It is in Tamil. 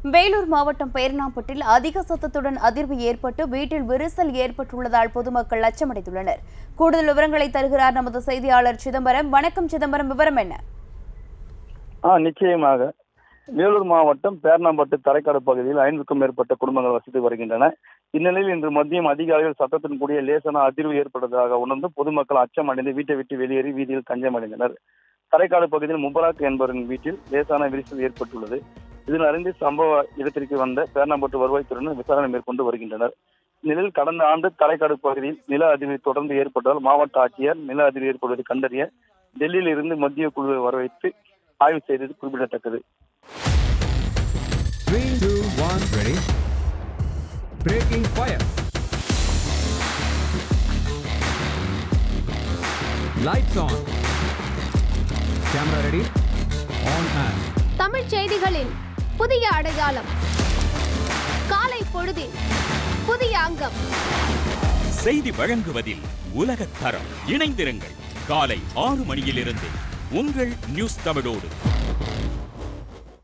வேலூர் மாவட்டம் பேரணாம்பட்டில் அதிக சத்தத்துடன் அதிர்வு ஏற்பட்டு வீட்டில் விரிசல் ஏற்பட்டுள்ளதால் பொதுமக்கள் அச்சமடைந்துள்ளனர் கூடுதல் விவரங்களை தருகிறார் நமது செய்தியாளர் சிதம்பரம் வணக்கம் சிதம்பரம் விவரம் என்ன ஆ நிச்சயமாக வேலூர் மாவட்டம் பேரணாம்பட்டு தரைக்காடு பகுதியில் ஐநூறுக்கும் மேற்பட்ட குடும்பங்கள் வசித்து வருகின்றன இந்நிலையில் இன்று மதியம் அதிக அளவில் சத்தத்துடன் கூடிய லேசான அதிர்வு ஏற்பட்டதாக உணர்ந்து பொதுமக்கள் அச்சம் அடைந்து வீட்டை விட்டு வெளியேறி வீதியில் தஞ்சம் அடைந்தனர் தரைக்காடு பகுதியில் முபராக் என்பவரின் வீட்டில் லேசான விரிசல் ஏற்பட்டுள்ளது இதன் அறிந்து சம்பவ இடத்திற்கு வந்த பேரணாம்பட்டு வருவாய்த்துறையினர் விசாரணை மேற்கொண்டு வருகின்றனர் இந்நிலையில் கடந்த ஆண்டு தரைக்காடு பகுதியில் நில அதிர்வு தொடர்ந்து ஏற்பட்டதால் மாவட்ட ஆட்சியர் நில அதிர்வு ஏற்படுவதை கண்டறிய டெல்லியில் இருந்து மத்திய குழுவை வரவைத்து ஆய்வு செய்தது குறிப்பிடத்தக்கது Three, two, one, ready. Breaking fire. Lights on. Camera ready. On and. தமிழ்ச் செய்திகளின் புதிய அடையாளம் காலை பொழுதின் புதிய அங்கம் செய்தி வழங்குவதில் உலகத் தரம் இணைந்திருங்கள் காலை ஆறு மணியிலிருந்து உங்கள் நியூஸ் தமிழோடு